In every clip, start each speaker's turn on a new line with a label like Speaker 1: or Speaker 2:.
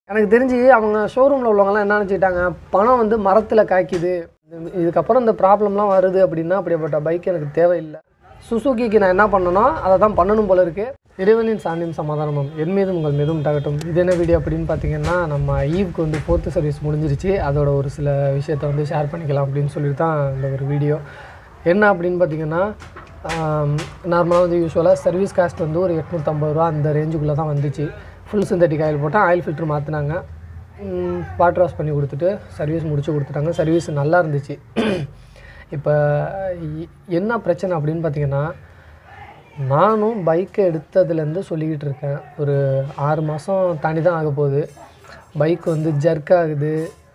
Speaker 1: எனக்கு தெரிஞ்சு அவங்க ஷோரூமில் உள்ளவங்கலாம் என்ன நினச்சிக்கிட்டாங்க பணம் வந்து மரத்தில் காய்க்குது இது- இதுக்கப்புறம் இந்த ப்ராப்ளம்லாம் வருது அப்படின்னா அப்படிப்பட்ட பைக் எனக்கு தேவையில்லை சுசுகிக்கு நான் என்ன பண்ணணும் அதை தான் பண்ணணும் போல இருக்கு இறைவனின் சாந்தியும் சமாதானமும் என் மீதும் உங்கள் மீதும் உண்டாகட்டும் இது என்ன வீடியோ அப்படின்னு பார்த்தீங்கன்னா நம்ம ஈவ்க்கு வந்து ஃபோர்த்து சர்வீஸ் முடிஞ்சிருச்சு அதோட ஒரு சில விஷயத்தை வந்து ஷேர் பண்ணிக்கலாம் அப்படின்னு சொல்லிட்டு தான் இந்த ஒரு வீடியோ என்ன அப்படின்னு பார்த்தீங்கன்னா நார்மலாக வந்து யூஸ்வலாக சர்வீஸ் காஸ்ட் வந்து ஒரு எட்நூற்றம்பது ரூபா அந்த ரேஞ்சுக்குள்ளே தான் வந்துச்சு ஃபுல் சிந்தட்டிக் ஆயில் போட்டால் ஆயில் ஃபில்டர் மாற்றினாங்க வாட்டர் வாஷ் பண்ணி கொடுத்துட்டு சர்வீஸ் முடிச்சு கொடுத்துட்டாங்க சர்வீஸ் நல்லா இருந்துச்சு இப்போ இ- என்ன பிரச்சனை அப்படின்னு பார்த்தீங்கன்னா நானும் பைக்கை எடுத்ததுலேருந்து சொல்லிக்கிட்டு இருக்கேன் ஒரு ஆறு மாதம் தாண்டி தான் ஆக போகுது பைக் வந்து ஜர்க் ஆகுது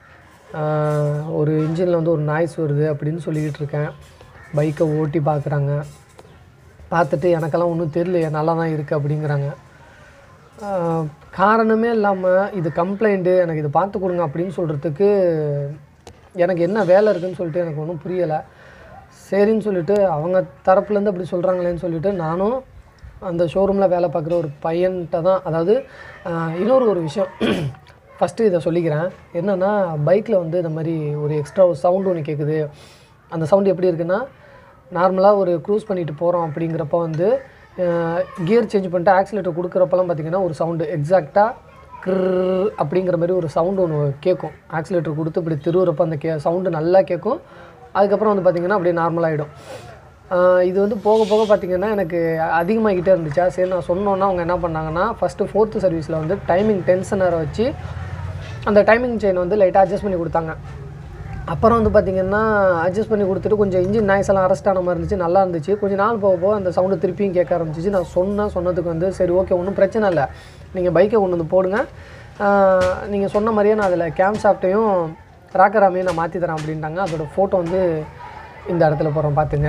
Speaker 1: ஆஹ் ஒரு இன்ஜினில் வந்து ஒரு நாய்ஸ் வருது அப்படின்னு சொல்லிக்கிட்டு இருக்கேன் பைக்கை ஓட்டி பார்க்குறாங்க பார்த்துட்டு எனக்கெல்லாம் ஒன்றும் தெரியலையே நல்லா தான் இருக்குது அப்படிங்கிறாங்க ஆஹ் காரணமே இல்லாமல் இது கம்ப்ளைண்ட்டு எனக்கு இது பார்த்து கொடுங்க அப்படின்னு சொல்கிறதுக்கு எனக்கு என்ன வேலை இருக்குன்னு சொல்லிட்டு எனக்கு ஒன்றும் புரியலை சரின்னு சொல்லிட்டு அவங்க தரப்புலேருந்து அப்படி சொல்கிறாங்களேன்னு சொல்லிட்டு நானும் அந்த ஷோரூமில் வேலை பார்க்குற ஒரு பையன்கிட்ட தான் அதாவது ஆஹ் இன்னொரு ஒரு விஷயம் ஃபஸ்ட்டு இதை சொல்லிக்கிறேன் என்னென்னா பைக்கில் வந்து இந்த மாதிரி ஒரு எக்ஸ்ட்ரா ஒரு சவுண்டு ஒன்று கேட்குது அந்த சவுண்டு எப்படி இருக்குன்னா நார்மலாக ஒரு க்ரூஸ் பண்ணிட்டு போகிறோம் அப்படிங்கிறப்ப வந்து கியர் சேஞ்ச் பண்ணிட்டு ஆக்சிலேட்டர் கொடுக்குறப்பெல்லாம் பார்த்தீங்கன்னா ஒரு சவுண்டு எக்ஸாக்டாக கிர் அப்படிங்கிற மாதிரி ஒரு சவுண்டு ஒன்று கேட்கும் ஆக்சிலேட்டர் கொடுத்து இப்படி திருவுறப்ப அந்த கே சவுண்டு நல்லா கேட்கும் அதுக்கப்புறம் வந்து பார்த்திங்கன்னா அப்படியே நார்மலாகிடும் இது வந்து போக போக பார்த்திங்கன்னா எனக்கு அதிகமாகிக்கிட்டே இருந்துச்சா சரி நான் சொன்னோன்னா அவங்க என்ன பண்ணாங்கன்னா ஃபஸ்ட்டு ஃபோர்த்து சர்வீஸில் வந்து டைமிங் டென்ஷனரை வச்சு அந்த டைமிங் செயின் வந்து லைட்டாக அட்ஜஸ்ட் பண்ணி கொடுத்தாங்க அப்புறம் வந்து பார்த்திங்கன்னா அட்ஜஸ்ட் பண்ணி கொடுத்துட்டு கொஞ்சம் இன்ஜின் நாய்ஸ் எல்லாம் அரெஸ்ட் ஆன மாதிரி இருந்துச்சு நல்லா இருந்துச்சு கொஞ்சம் நாள் போக போக அந்த சவுண்டு திருப்பியும் கேட்க ஆரம்பிச்சிச்சு நான் சொன்னேன் சொன்னதுக்கு வந்து சரி ஓகே ஒன்றும் பிரச்சனை இல்லை நீங்கள் பைக்கை கொண்டு வந்து போடுங்க நீங்கள் சொன்ன மாதிரியே நான் அதில் கேம் சாஃப்ட்டையும் ராக்கராமையும் நான் மாற்றி தரேன் அப்படின்ட்டாங்க அதோட ஃபோட்டோ வந்து இந்த இடத்துல போகிறோம் பார்த்துங்க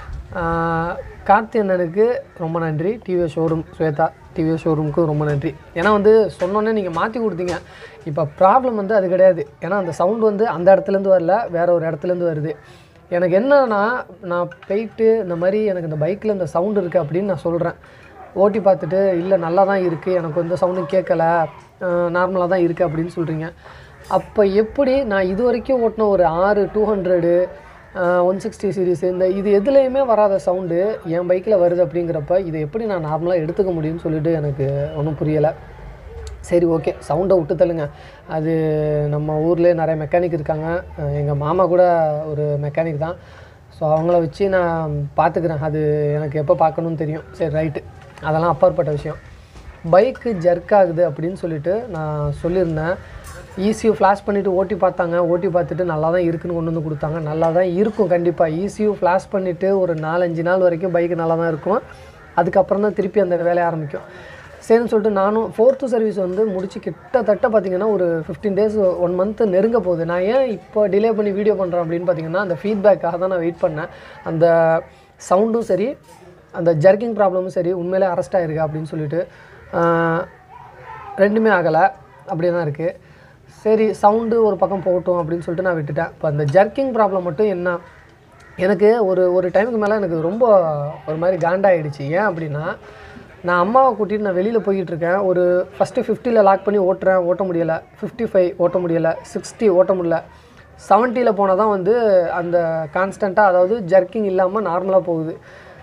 Speaker 1: ஆஹ் கார்த்தி அண்ணனுக்கு ரொம்ப நன்றி டிவிஎஸ் ஷோரூம் ஸ்வேதா டிவிஎஸ் ஷோரூமுக்கு ரொம்ப நன்றி ஏன்னா வந்து சொன்னோன்னே நீங்கள் மாற்றி கொடுத்தீங்க இப்போ ப்ராப்ளம் வந்து அது கிடையாது ஏன்னா அந்த சவுண்ட் வந்து அந்த இடத்துலேருந்து வரல வேற ஒரு இடத்துலேருந்து வருது எனக்கு என்னன்னா நான் போயிட்டு இந்த மாதிரி எனக்கு இந்த பைக்கில் இந்த சவுண்ட் இருக்குது அப்படின்னு நான் சொல்கிறேன் ஓட்டி பார்த்துட்டு இல்லை நல்லா தான் இருக்குது எனக்கு எந்த சவுண்டும் கேட்கல நார்மலாக தான் இருக்குது அப்படின்னு சொல்கிறீங்க அப்போ எப்படி நான் இது வரைக்கும் ஓட்டின ஒரு ஆறு two hundred one sixty series இந்த இது எதுலேயுமே வராத சவுண்டு என் பைக்கில் வருது அப்படிங்கிறப்ப இதை எப்படி நான் நார்மலாக எடுத்துக்க முடியும்னு சொல்லிட்டு எனக்கு ஒன்றும் புரியலை சரி ஓகே சவுண்டை விட்டு தள்ளுங்க அது நம்ம ஊர்லேயே நிறைய மெக்கானிக் இருக்காங்க எங்கள் மாமா கூட ஒரு மெக்கானிக் தான் ஸோ அவங்கள வச்சு நான் பார்த்துக்கிறேன் அது எனக்கு எப்போ பார்க்கணும்னு தெரியும் சரி ரைட்டு அதெல்லாம் அப்பாற்பட்ட விஷயம் பைக்கு ஜர்க் ஆகுது அப்படின்னு சொல்லிட்டு நான் சொல்லியிருந்தேன் ஈஸியூ ஃப்ளாஷ் பண்ணிவிட்டு ஓட்டி பார்த்தாங்க ஓட்டி பார்த்துட்டு நல்லா தான் இருக்குன்னு கொண்டு வந்து கொடுத்தாங்க நல்லா தான் இருக்கும் கண்டிப்பாக ஈஸியூ ஃப்ளாஷ் பண்ணிவிட்டு ஒரு நாலஞ்சு நாள் வரைக்கும் பைக்கு நல்லா தான் இருக்கும் அதுக்கப்புறம் தான் திருப்பி அந்த வேலையை ஆரம்பிக்கும் சரின்னு சொல்லிட்டு நானும் ஃபோர்த்து சர்வீஸ் வந்து முடிச்சு கிட்டத்தட்ட பார்த்தீங்கன்னா ஒரு ஃபிஃப்டீன் டேஸ் ஒன் மந்த் நெருங்க போகுது நான் ஏன் இப்போ டிலே பண்ணி வீடியோ பண்ணுறேன் அப்படின்னு பார்த்தீங்கன்னா அந்த ஃபீட்பேக்காக தான் நான் வெயிட் பண்ணேன் அந்த சவுண்டும் சரி அந்த ஜர்க்கிங் ப்ராப்ளமும் சரி உண்மையிலே அரெஸ்ட் ஆகிருக்கு அப்படின்னு சொல்லிட்டு ஆஹ், ரெண்டுமே ஆகலை அப்படியே தான் இருக்குது சரி சவுண்டு ஒரு பக்கம் போகட்டும் அப்படின்னு சொல்லிட்டு நான் விட்டுட்டேன் இப்போ அந்த ஜர்க்கிங் ப்ராப்ளம் மட்டும் என்ன எனக்கு ஒரு ஒரு டைமுக்கு மேலே எனக்கு ரொம்ப ஒரு மாதிரி காண்டாயிடுச்சு ஏன் அப்படின்னா நான் அம்மாவை கூட்டிகிட்டு நான் வெளியில் போய்கிட்டு இருக்கேன் ஒரு ஃபஸ்ட்டு ஃபிஃப்டியில் லாக் பண்ணி ஓட்டுறேன் ஓட்ட முடியலை ஃபிஃப்டி ஃபைவ் ஓட்ட முடியலை சிக்ஸ்டி ஓட்ட முடியல செவன்ட்டியில் போனால் தான் வந்து அந்த கான்ஸ்டண்ட்டாக அதாவது ஜர்க்கிங் இல்லாமல் நார்மலாக போகுது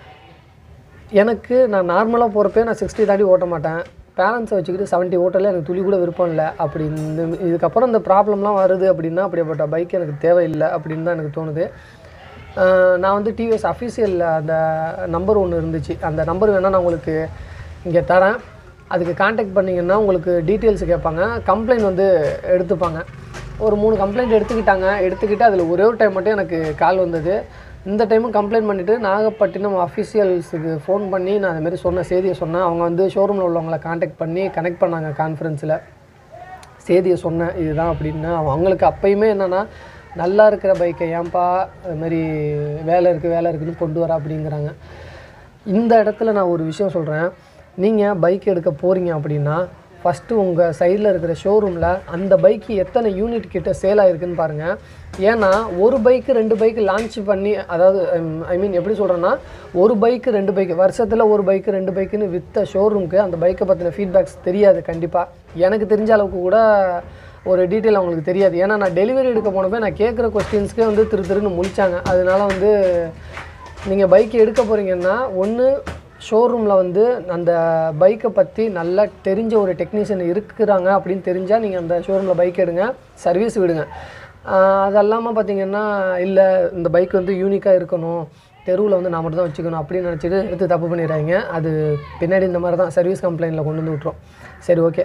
Speaker 1: எனக்கு நான் நார்மலாக போகிறப்பே நான் சிக்ஸ்டி தாண்டி ஓட்ட மாட்டேன் பேரண்ட்ஸை வச்சுக்கிட்டு 70 ஓட்டல எனக்கு துளி கூட விருப்பம் இல்லை அப்படி இந்த இதுக்கப்புறம் இந்த ப்ராப்ளம்லாம் வருது அப்படின்னா அப்படிப்பட்ட பைக் எனக்கு தேவையில்லை அப்படின்னு தான் எனக்கு தோணுது ஆஹ் நான் வந்து டிவிஎஸ் அஃபிஷியல் அந்த நம்பர் ஒன்று இருந்துச்சு அந்த நம்பர் வேணால் நான் உங்களுக்கு இங்கே தரேன் அதுக்கு காண்டாக்ட் பண்ணிங்கன்னா உங்களுக்கு டீட்டெயில்ஸ் கேட்பாங்க கம்ப்ளைண்ட் வந்து எடுத்துப்பாங்க ஒரு மூணு கம்ப்ளைண்ட் எடுத்துக்கிட்டாங்க எடுத்துக்கிட்டு அதில் ஒரே ஒரு டைம் மட்டும் எனக்கு கால் வந்தது இந்த டைமும் கம்ப்ளைண்ட் பண்ணிவிட்டு நாகப்பட்டினம் அஃபிஷியல்ஸுக்கு ஃபோன் பண்ணி நான் அந்த மாதிரி சொன்ன செய்தியை சொன்னேன் அவங்க வந்து ஷோரூமில் உள்ளவங்கள காண்டாக்ட் பண்ணி கனெக்ட் பண்ணாங்க கான்ஃபரன்ஸில் செய்தியை சொன்னேன் இதுதான் அப்படின்னு அவங்களுக்கு அப்பயுமே என்னென்னா நல்லா இருக்கிற பைக்கை ஏன்பா அது மாதிரி வேலை இருக்குது வேலை இருக்குன்னு கொண்டு வர அப்படிங்கிறாங்க இந்த இடத்துல நான் ஒரு விஷயம் சொல்கிறேன் நீங்கள் பைக் எடுக்க போகிறீங்க அப்படின்னா ஃபஸ்ட்டு உங்கள் சைடில் இருக்கிற ஷோரூமில் அந்த பைக்கு எத்தனை யூனிட் கிட்ட சேல் ஆகிருக்குன்னு பாருங்கள் ஏன்னா ஒரு பைக்கு ரெண்டு பைக்கு லான்ச் பண்ணி அதாவது ஐ மீன் எப்படி சொல்கிறேன்னா ஒரு பைக்கு ரெண்டு பைக்கு வருஷத்தில் ஒரு பைக்கு ரெண்டு பைக்குன்னு விற்ற ஷோரூமுக்கு அந்த பைக்கை பற்றின ஃபீட்பேக்ஸ் தெரியாது கண்டிப்பாக எனக்கு தெரிஞ்ச அளவுக்கு கூட ஒரு டீட்டெயில் அவங்களுக்கு தெரியாது ஏன்னா நான் டெலிவரி எடுக்க போனப்போ நான் கேட்குற கொஸ்டின்ஸ்க்கே வந்து திரு திருன்னு முழிச்சாங்க அதனால வந்து நீங்கள் பைக் எடுக்க போகிறீங்கன்னா ஒன்று ஷோரூமில் வந்து அந்த பைக்கை பற்றி நல்லா தெரிஞ்ச ஒரு டெக்னீஷியன் இருக்கிறாங்க அப்படின்னு தெரிஞ்சால் நீங்கள் அந்த ஷோரூமில் பைக் எடுங்க சர்வீஸ் விடுங்க ஆஹ் அது இல்லாமல் பார்த்தீங்கன்னா இல்லை இந்த பைக் வந்து யூனிக்காக இருக்கணும் தெருவில் வந்து நான் மட்டும் தான் வச்சுக்கணும் அப்படின்னு நினச்சிட்டு எடுத்து தப்பு பண்ணிடுறாங்க அது பின்னாடி இந்த மாதிரி தான் சர்வீஸ் கம்ப்ளைண்ட்டில் கொண்டு வந்து விட்ரும் சரி ஓகே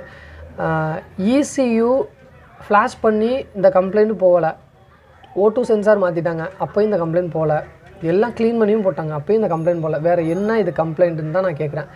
Speaker 1: இசியூ ஃப்ளாஷ் பண்ணி இந்த கம்ப்ளைண்ட் போகலை ஓ சென்சார் மாற்றிட்டாங்க அப்போயும் இந்த கம்ப்ளைண்ட் போகல எல்லாம் க்ளீன் பண்ணியும் போட்டாங்க அப்போயும் இந்த கம்ப்ளைண்ட் போகல வேறு என்ன இது கம்ப்ளைண்ட்டுன்னு தான் நான் கேட்குறேன்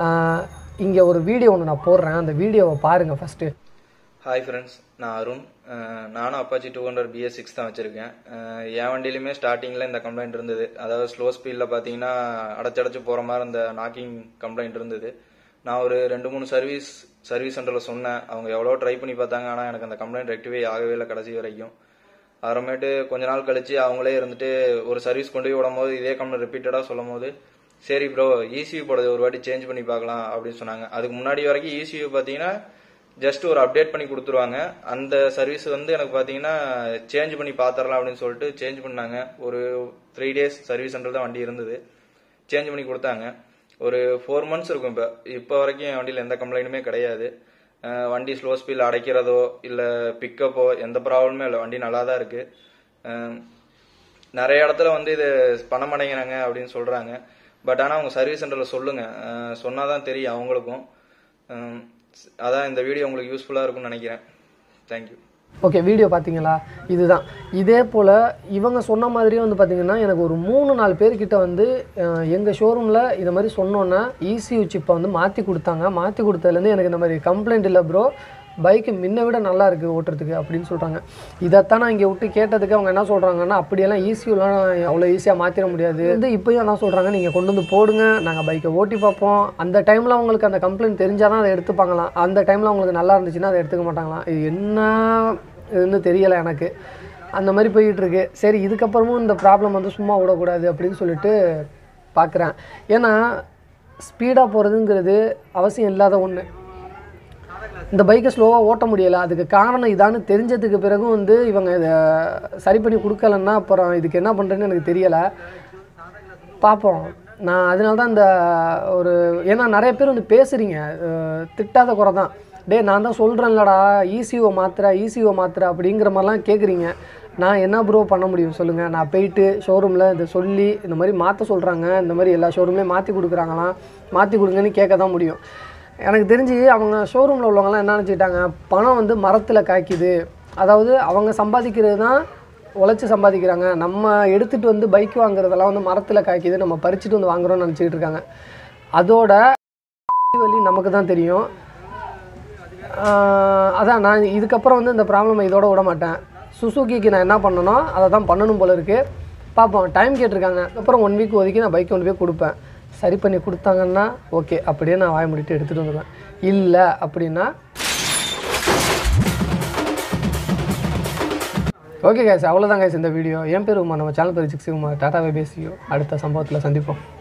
Speaker 1: இங்கே ஒரு வீடியோ ஒன்று நான் போடுறேன் அந்த வீடியோவை பாருங்கள் ஃபஸ்ட்டு
Speaker 2: ஹாய் ஃப்ரெண்ட்ஸ் நான் அருண் அஹ் நானும் Apache two hundred BS six தான் வச்சுருக்கேன் என் வண்டியிலுமே ஸ்டார்டிங்கில் இந்த கம்ப்ளைண்ட் இருந்தது அதாவது ஸ்லோ ஸ்பீடில் பார்த்தீங்கன்னா அடைச்சடைச்சு போகிற மாதிரி இந்த நாக்கிங் கம்ப்ளைண்ட் இருந்தது நான் ஒரு ரெண்டு மூணு சர்வீஸ் சர்வீஸ் சென்டரில் சொன்னேன் அவங்க எவ்வளோ ட்ரை பண்ணி பார்த்தாங்க ஆனால் எனக்கு அந்த கம்ப்ளைண்ட் ரெக்டிஃபை ஆகவே இல்லை கடைசி வரைக்கும் அப்புறமேட்டு கொஞ்ச நாள் கழிச்சு அவங்களே இருந்துட்டு ஒரு சர்வீஸ் கொண்டு போய் விடும் போது இதே கம்ப்ளைண்ட் ரிப்பீட்டடாக சொல்லும் போது சரி ப்ரோ இசியூ போடுறது ஒரு வாட்டி சேஞ்ச் பண்ணி பார்க்கலாம் அப்படின்னு சொன்னாங்க அதுக்கு முன்னாடி வரைக்கும் இசியூ பார்த்தீங்கன்னா ஜஸ்ட் ஒரு அப்டேட் பண்ணி கொடுத்துருவாங்க அந்த சர்வீஸ் வந்து எனக்கு பார்த்தீங்கன்னா சேஞ்ச் பண்ணி பார்த்துடலாம் அப்படின்னு சொல்லிட்டு சேஞ்ச் பண்ணாங்க ஒரு த்ரீ டேஸ் சர்வீஸ் சென்டர் தான் வண்டி இருந்தது சேஞ்ச் பண்ணி கொடுத்தாங்க ஒரு ஃபோர் மந்த்ஸ் இருக்கும் இப்போ இப்போ வரைக்கும் என் வண்டியில் எந்த கம்ப்ளைண்ட்டுமே கிடையாது அஹ் வண்டி ஸ்லோ ஸ்பீடில் அடைக்கிறதோ இல்லை பிக்கப்போ எந்த ப்ராப்ளமே இல்லை வண்டி நல்லா தான் இருக்குது நிறைய இடத்துல வந்து இது பண்ண மாட்டேங்கிறாங்க அப்படின்னு சொல்கிறாங்க பட் ஆனால் அவங்க சர்வீஸ் சென்டரில் சொல்லுங்கள் சொன்னால் தான் தெரியும் அவங்களுக்கும் அஹ் அதான் இந்த வீடியோ உங்களுக்கு யூஸ்ஃபுல்லாக இருக்கும்னு நினைக்கிறேன் தேங்க்யூ
Speaker 1: ஓகே வீடியோ பார்த்தீங்களா இதுதான் இதே போல் இவங்க சொன்ன மாதிரியே வந்து பார்த்தீங்கன்னா எனக்கு ஒரு மூணு நாலு பேர்கிட்ட வந்து எங்கள் ஷோரூமில் இந்த மாதிரி சொன்னோன்னா ECU சிப்பை வந்து மாற்றி கொடுத்தாங்க மாற்றி கொடுத்ததுலேருந்து எனக்கு இந்த மாதிரி கம்ப்ளைண்ட் இல்லை ப்ரோ பைக்கு முன்ன விட நல்லா இருக்குது ஓட்டுறதுக்கு அப்படின்னு சொல்கிறாங்க இதைத்தான் நான் இங்கே விட்டு கேட்டதுக்கு அவங்க என்ன சொல்கிறாங்கன்னா அப்படியெல்லாம் ஈஸியெலாம் அவ்வளோ ஈஸியாக மாற்றிட முடியாது வந்து இப்போயும் அதான் சொல்கிறாங்க நீங்கள் கொண்டு வந்து போடுங்க நாங்கள் பைக்கை ஓட்டி பார்ப்போம் அந்த டைமில் அவங்களுக்கு அந்த கம்ப்ளைண்ட் தெரிஞ்சால் தான் அதை எடுத்துப்பாங்களாம் அந்த டைமில் அவங்களுக்கு நல்லா இருந்துச்சுன்னா அதை எடுத்துக்க மாட்டாங்களாம் இது என்ன இதுன்னு தெரியலை எனக்கு அந்த மாதிரி போயிட்டு இருக்கு சரி இதுக்கப்புறமும் இந்த ப்ராப்ளம் வந்து சும்மா விடக்கூடாது அப்படின்னு சொல்லிட்டு பார்க்குறேன் ஏன்னா ஸ்பீடாக போகிறதுங்கிறது அவசியம் இல்லாத ஒன்று இந்த பைக்கை ஸ்லோவாக ஓட்ட முடியலை அதுக்கு காரணம் இதான்னு தெரிஞ்சதுக்கு பிறகும் வந்து இவங்க இதை சரி பண்ணி கொடுக்கலன்னா அப்புறம் இதுக்கு என்ன பண்ணுறேன்னு எனக்கு தெரியலை பார்ப்போம் நான் அதனால தான் இந்த ஒரு ஏன்னா நிறைய பேர் வந்து பேசுகிறீங்க அஹ் திட்டாத குறை தான் டேய் நான் தான் சொல்கிறேன்லடா ஈசிஓ மாத்திர ஈசிஓ மாத்திர அப்படிங்கிற மாதிரிலாம் கேட்குறீங்க நான் என்ன ப்ரோ பண்ண முடியும் சொல்லுங்கள் நான் போயிட்டு ஷோரூமில் இதை சொல்லி இந்த மாதிரி மாற்ற சொல்கிறாங்க இந்த மாதிரி எல்லா ஷோரூம்லேயும் மாற்றி கொடுக்குறாங்களாம் மாற்றி கொடுங்கன்னு கேட்க தான் முடியும் எனக்கு தெரிஞ்சு அவங்க ஷோரூமில் உள்ளவங்கலாம் என்ன நினச்சிக்கிட்டாங்க பணம் வந்து மரத்தில் காய்க்குது அதாவது அவங்க சம்பாதிக்கிறது தான் உழைச்சி சம்பாதிக்கிறாங்க நம்ம எடுத்துகிட்டு வந்து பைக் வாங்குறதெல்லாம் வந்து மரத்தில் காய்க்குது நம்ம பறிச்சுட்டு வந்து வாங்குறோம்னு நினச்சிக்கிட்டு இருக்காங்க அதோட வழி நமக்கு தான் தெரியும் ஆஹ் அதான் நான் இதுக்கப்புறம் வந்து இந்த ப்ராப்ளம் இதோட விட மாட்டேன் சுசுகிக்கு நான் என்ன பண்ணனோ அதை தான் பண்ணணும் போல இருக்குது பார்ப்போம் டைம் கேட்டிருக்காங்க அப்புறம் ஒன் வீக் ஒதுக்கி நான் பைக் கொண்டு போய் கொடுப்பேன் சரி பண்ணி கொடுத்தாங்கன்னா ஓகே அப்படியே நான் வாய முடிட்டு எடுத்துகிட்டு வந்துடுவேன் இல்லை அப்படின்னா ஓகே கேஸ் அவ்வளோதான் guys இந்த வீடியோ என் பேர் உமா நம்ம சேனல் பேர் சிக்ஸ் உமா டாட்டாவே பேசியோ அடுத்த சம்பவத்தில் சந்திப்போம்